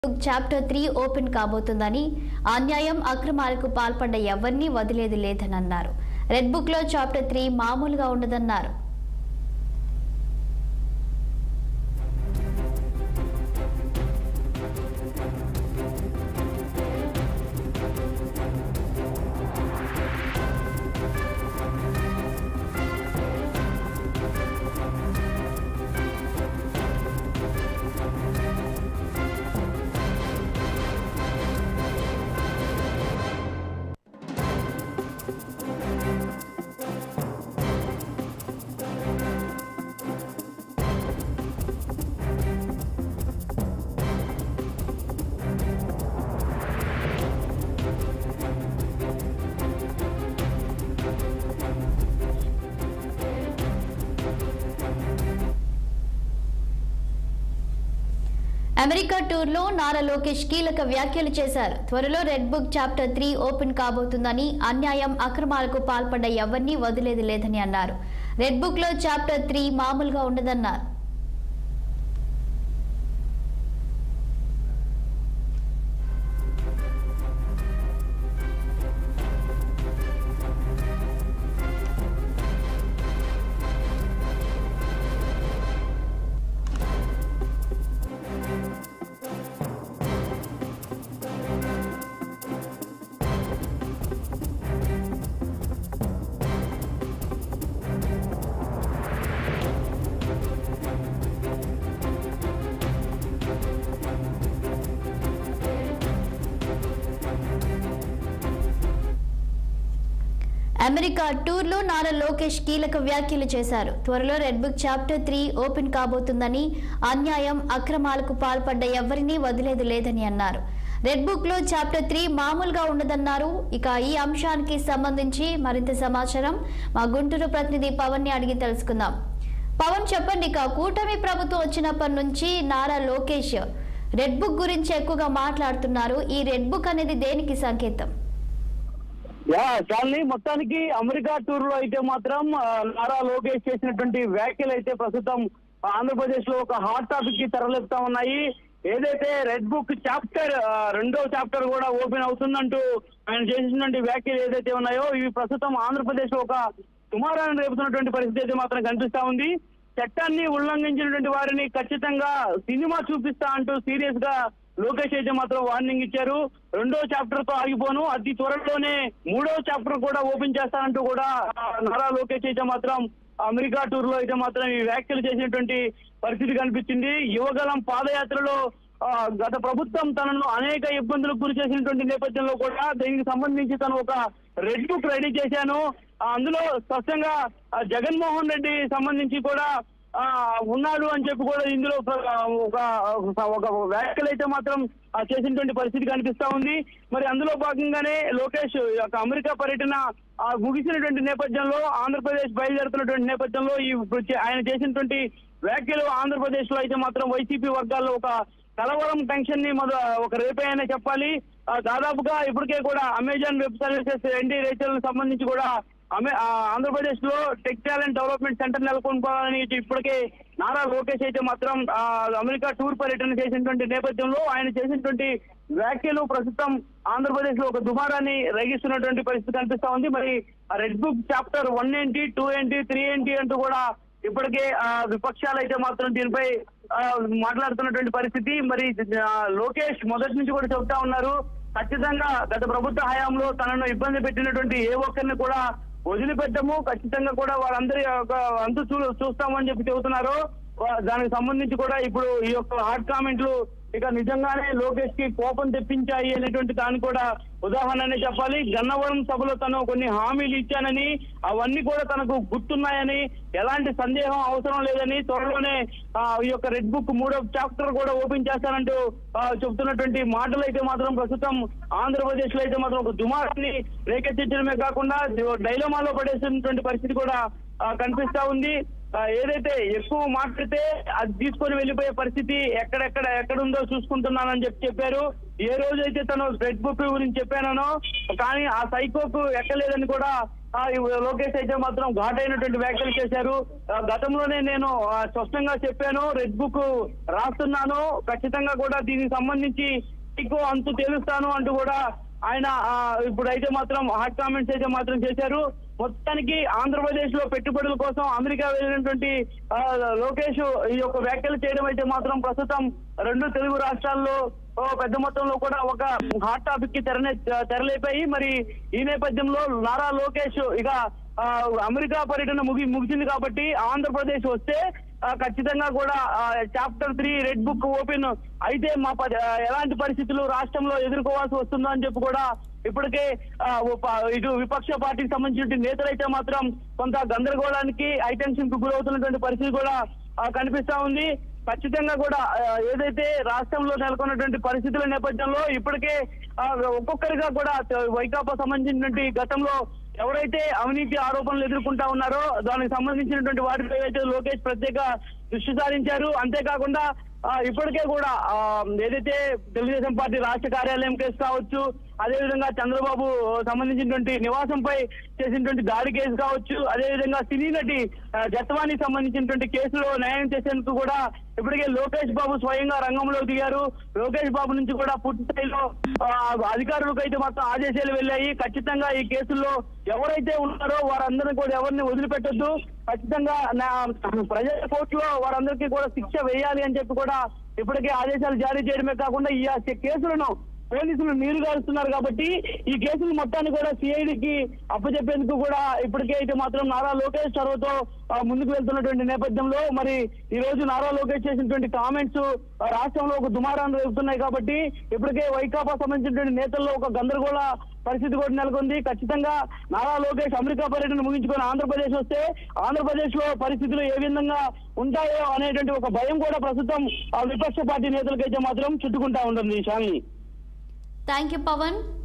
book chapter three open కాబోతుందని అన్యాయం అక్రమాలకు పాల్పడ్డ ఎవరిని వదిలేది లేదని అన్నారు రెడ్ బుక్ లో చాప్టర్ త్రీ మామూలుగా ఉండదన్నారు అమెరికా టూర్లో నారా లోకేష్ కీలక వ్యాఖ్యలు చేశారు త్వరలో red book chapter three open కాబోతుందని అన్యాయం అక్రమాలకు పాల్పడ్డ ఎవరిని వదిలేది లేదని అన్నారు రెడ్ బుక్ లో చాప్టర్ త్రీ మామూలుగా ఉండదన్నారు అమెరికా టూర్లో నారా లోకేష్ కీలక వ్యాఖ్యలు చేశారు త్వరలో red book chapter three open కాబోతుందని అన్యాయం అక్రమాలకు పాల్పడ్డ ఎవరినీ వదిలేది లేదని అన్నారు రెడ్ బుక్ లో చాప్టర్ త్రీ మామూలుగా ఉండదన్నారు ఇక ఈ అంశానికి సంబంధించి మరింత సమాచారం మా గుంటూరు ప్రతినిధి పవన్ ని అడిగి తెలుసుకుందాం పవన్ చెప్పండి ఇక కూటమి ప్రభుత్వం వచ్చినప్పటి నుంచి నారా లోకేష్ రెడ్ బుక్ గురించి ఎక్కువగా మాట్లాడుతున్నారు ఈ రెడ్ బుక్ అనేది దేనికి సంకేతం యా చాలని మొత్తానికి అమెరికా టూర్ లో అయితే మాత్రం ఆ, నారా లోకేష్ చేసినటువంటి వ్యాఖ్యలు అయితే ప్రస్తుతం ఆంధ్రప్రదేశ్ లో ఒక హాట్ టాపిక్ కి తెరలేపుతా ఉన్నాయి ఏదైతే రెడ్ బుక్ చాప్టర్ ఆ, రెండో చాప్టర్ కూడా ఓపెన్ అవుతుందంటూ ఆయన చేసినటువంటి వ్యాఖ్యలు ఏదైతే ఉన్నాయో ఇవి ప్రస్తుతం ఆంధ్రప్రదేశ్ లో ఒక దుమారాన్ని రేపుతున్నటువంటి పరిస్థితి అయితే మాత్రం కనిపిస్తా ఉంది చట్టాన్ని ఉల్లంఘించినటువంటి వారిని ఖచ్చితంగా సినిమా చూపిస్తా అంటూ సీరియస్ గా లోకేష్ అయితే మాత్రం వార్నింగ్ ఇచ్చారు రెండో చాప్టర్ తో ఆగిపోను అతి త్వరలోనే మూడో చాప్టర్ కూడా ఓపెన్ చేస్తానంటూ కూడా ఆ, నారా లోకేష్ అయితే మాత్రం అమెరికా టూర్ లో అయితే మాత్రం ఈ వ్యాఖ్యలు చేసినటువంటి పరిస్థితి కనిపించింది యువగలం పాదయాత్రలో ఆ, గత ప్రభుత్వం తనను అనేక ఇబ్బందులకు గురి చేసినటువంటి నేపథ్యంలో కూడా దీనికి సంబంధించి తను ఒక రెడ్ బుక్ రెడీ చేశాను ఆ, అందులో స్పష్టంగా ఆ, జగన్మోహన్ రెడ్డి సంబంధించి కూడా ఆ ఉన్నాడు అని చెప్పి కూడా ఇందులో ఒక- ఒక ఒక వ్యాఖ్యలు అయితే మాత్రం ఆ, చేసినటువంటి పరిస్థితి కనిపిస్తా ఉంది మరి అందులో భాగంగానే లోకేష్ యొక్క అమెరికా పర్యటన ఆ, ముగిసినటువంటి నేపథ్యంలో ఆంధ్రప్రదేశ్ బయలుదేరుతున్నటువంటి నేపథ్యంలో ఈ ఇప్పుడు చే- ఆయన చేసినటువంటి వ్యాఖ్యలు ఆంధ్రప్రదేశ్ లో అయితే మాత్రం వైసీపీ వర్గాల్లో ఒక కలవరం టెన్షన్ ని మొద ఒక రేపాయనే చెప్పాలి ఆ, దాదాపుగా ఇప్పటికే కూడా అమెజాన్ వెబ్ సర్వీసెస్ ఎన్డీ రేచల్ సంబంధించి కూడా అమె ఆ, ఆంధ్రప్రదేశ్ లో టెక్ టాలెంట్ డెవలప్మెంట్ సెంటర్ నెలకొల్పాలని ఇప్పటికే నారా లోకేష్ అయితే మాత్రం ఆ, అమెరికా టూర్ పర్యటన చేసినటువంటి నేపథ్యంలో ఆయన చేసినటువంటి వ్యాఖ్యలు ప్రస్తుతం ఆంధ్రప్రదేశ్ లో ఒక దుమారాన్ని రేగిస్తున్నటువంటి పరిస్థితి కనిపిస్తా ఉంది మరి ఆ రెడ్ బుక్ చాప్టర్ వన్ ఏంటి టూ ఏంటి త్రీ ఏంటి అంటూ కూడా ఇప్పటికే ఆ, విపక్షాలు అయితే మాత్రం దీనిపై ఆ, మాట్లాడుతున్నటువంటి పరిస్థితి మరి ఆ, లోకేష్ మొదటి నుంచి కూడా చెబుతా ఉన్నారు ఖచ్చితంగా గత ప్రభుత్వ హయాంలో తనను ఇబ్బంది పెట్టినటువంటి ఏ ఒక్కరిని కూడా వదిలిపెట్టము ఖచ్చితంగా కూడా వారందరి ఒక అంతు చూ చూస్తామని చెప్పి చెబుతున్నారు వా- దానికి సంబంధించి కూడా ఇప్పుడు ఈ యొక్క హాట్ కామెంట్లు ఇక నిజంగానే లోకేష్ కి కోపం తెప్పించాయి అనేటువంటి దాన్ని కూడా ఉదాహరణనే చెప్పాలి గన్నవరం సభలో తను కొన్ని హామీలు ఇచ్చానని అవన్నీ కూడా తనకు గుర్తున్నాయని ఎలాంటి సందేహం అవసరం లేదని త్వరలోనే ఆ, ఈ యొక్క రెడ్ బుక్ మూడో చాప్టర్ కూడా ఓపెన్ చేస్తానంటూ ఆ, చెప్తున్నటువంటి మాటలు అయితే మాత్రం ప్రస్తుతం ఆంధ్రప్రదేశ్ లో అయితే మాత్రం ఒక దుమారాన్ని రేకెత్తించడమే కాకుండా డైలమాలో పడేసినటువంటి పరిస్థితి కూడా ఆ, కనిపిస్తా ఉంది ఆ, ఏదైతే ఎక్కువ మాట్లాడితే అది తీసుకొని వెళ్ళిపోయే పరిస్థితి ఎక్కడెక్కడ ఎక్కడుందో చూసుకుంటున్నానని చెప్పి చెప్పారు ఏ రోజైతే తను రెడ్ బుక్ గురించి చెప్పానో కానీ ఆ సైకోకు ఎక్కలేదని కూడా ఆ, ఈ లోకేష్ అయితే మాత్రం ఘాటైనటువంటి వ్యాఖ్యలు చేశారు ఆ, గతంలోనే నేను ఆ, స్పష్టంగా చెప్పాను రెడ్ బుక్ రాస్తున్నాను ఖచ్చితంగా కూడా దీనికి సంబంధించి సైకో అంతు తేలుస్తాను అంటూ కూడా ఆయన ఆ, ఇప్పుడైతే మాత్రం హాట్ కామెంట్స్ అయితే మాత్రం చేశారు మొత్తానికి ఆంధ్రప్రదేశ్ లో పెట్టుబడుల కోసం అమెరికా వెళ్ళినటువంటి ఆ, లోకేష్ ఈ యొక్క వ్యాఖ్యలు చేయడం అయితే మాత్రం ప్రస్తుతం రెండు తెలుగు రాష్ట్రాల్లో ఓ పెద్ద మొత్తంలో కూడా ఒక హాట్ టాపిక్ కి తెరనే తెరలేపాయి మరి ఈ నేపథ్యంలో నారా లోకేష్ ఇక ఆ, అమెరికా పర్యటన ముగి ముగిసింది కాబట్టి ఆంధ్రప్రదేశ్ వస్తే ఆ, ఖచ్చితంగా కూడా chapter three red book open అయితే మా ప- ఆ, ఎలాంటి పరిస్థితులు రాష్ట్రంలో ఎదుర్కోవాల్సి వస్తుందో అని చెప్పి కూడా ఇప్పటికే ఆ, ఉప- ఇటు విపక్ష పార్టీకి సంబంధించిన నేతలైతే మాత్రం కొంత గందరగోళానికి ఐటెన్షన్ కు గురవుతున్నటువంటి పరిస్థితి కూడా ఆ, కనిపిస్తా ఉంది ఖచ్చితంగా కూడా ఆ, ఏదైతే రాష్ట్రంలో నెలకొన్నటువంటి పరిస్థితుల నేపథ్యంలో ఇప్పటికే ఆ, ఒక్కొక్కరిగా కూడా త- వైకాపా సంబంధించినటువంటి గతంలో ఎవరైతే అవినీతి ఆరోపణలు ఎదుర్కొంటా ఉన్నారో దానికి సంబంధించినటువంటి వాటిపై అయితే లోకేష్ ప్రత్యేక దృష్టి సారించారు అంతేకాకుండా ఆ, ఇప్పటికే కూడా ఆ, ఏదైతే తెలుగుదేశం పార్టీ రాష్ట్ర కార్యాలయం కేసు కావచ్చు అదేవిధంగా చంద్రబాబు సంబంధించినటువంటి నివాసంపై చేసినటువంటి దాడి కేసు కావచ్చు అదేవిధంగా సినీ నటి ఆ, జత్వానికి సంబంధించినటువంటి కేసులో న్యాయం చేసేందుకు కూడా ఇప్పటికే లోకేష్ బాబు స్వయంగా రంగంలోకి దిగారు లోకేష్ బాబు నుంచి కూడా పూర్తి స్థాయిలో ఆ, అధికారులకు అయితే మాత్రం ఆదేశాలు వెళ్ళాయి ఖచ్చితంగా ఈ కేసుల్లో ఎవరైతే ఉన్నారో వారందరినీ కూడా ఎవరిని వదిలిపెట్టొద్దు ఖచ్చితంగా నా ప్రజల కోర్టులో వారందరికీ కూడా శిక్ష వేయాలి అని చెప్పి కూడా ఇప్పటికే ఆదేశాలు జారీ చేయడమే కాకుండా ఈ ఆ కేసులను పోలీసులు నీరు గారుస్తున్నారు కాబట్టి ఈ కేసులు మొత్తాన్ని కూడా సిఐడికి అప్పచెప్పేందుకు కూడా ఇప్పటికే అయితే మాత్రం నారా లోకేష్ చొరవతో ఆ, ముందుకు వెళ్తున్నటువంటి నేపథ్యంలో మరి ఈ రోజు నారా లోకేష్ చేసినటువంటి కామెంట్స్ రాష్ట్రంలో ఒక దుమారాన్ని రేపుతున్నాయి కాబట్టి ఇప్పటికే వైకాపా సంబంధించినటువంటి నేతల్లో ఒక గందరగోళ పరిస్థితి కూడా నెలకొంది ఖచ్చితంగా నారా లోకేష్ అమెరికా పర్యటన ముగించుకొని ఆంధ్రప్రదేశ్ వస్తే ఆంధ్రప్రదేశ్ లో పరిస్థితులు ఏ విధంగా ఉంటాయో అనేటువంటి ఒక భయం కూడా ప్రస్తుతం ఆ విపక్ష పార్టీ నేతలకైతే మాత్రం చుట్టుకుంటా ఉంటుంది శాలిని థ్యాంక్ యూ పవన్